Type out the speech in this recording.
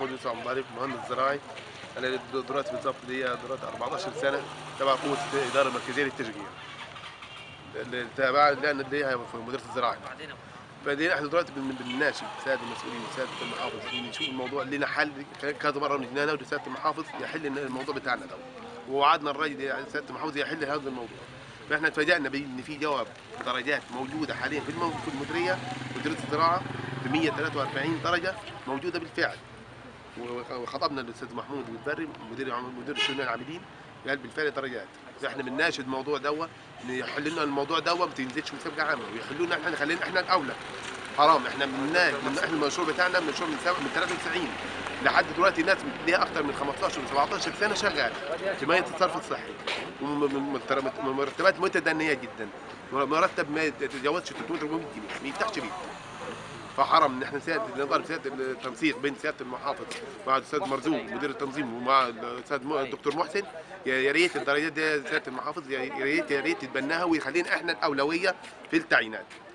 محمود يوسف عبد العالي مهندس زراعي انا دلوقتي بالظبط ليا دلوقتي 14 سنه تبع قوه الاداره المركزيه للتشجيع اللي تابعه لان اللي هي في مديريه الزراعه فدي احنا دلوقتي بن- بنناشد ساده المسؤولين ساده المحافظ نشوف الموضوع لنا حل كذا مره من هنا لساده المحافظ يحل لنا الموضوع بتاعنا ده ووعدنا الراجل يعني ساده المحافظ يحل هذا الموضوع فاحنا اتفاجئنا بان في جواب درجات موجوده حاليا في المو- في المديريه مديريه الزراعه ب 143 درجه موجوده بالفعل وخطبنا الاستاذ محمود البري مدير عم- مدير الشؤون العاملين قال بالفعل درجات فاحنا بنناشد الموضوع دوت ان يحل لنا الموضوع دوت ما تنزلش مسابقه عامه ويحلوا لنا احنا خلينا احنا الاولى حرام احنا من من احنا المشروع بتاعنا مشروع من سبع- من 93 لحد دلوقتي ناس ليها اكثر من 15 و 17 سنه شغاله في ميه الصرف الصحي ومرتبات متدنيه جدا مرتب ما يتجاوزش 300 400 جنيه ما يفتحش بيت فحرم ان احنا سياده نظام سياده التنسيق بين سياده المحافظ مع الاستاذ مرزوق مدير التنظيم ومع الاستاذ م- الدكتور محسن يا يا ريت الدرجات دي سياده المحافظ يا يا ريت يا ريت يتبناها ويخلينا احنا الاولويه في التعيينات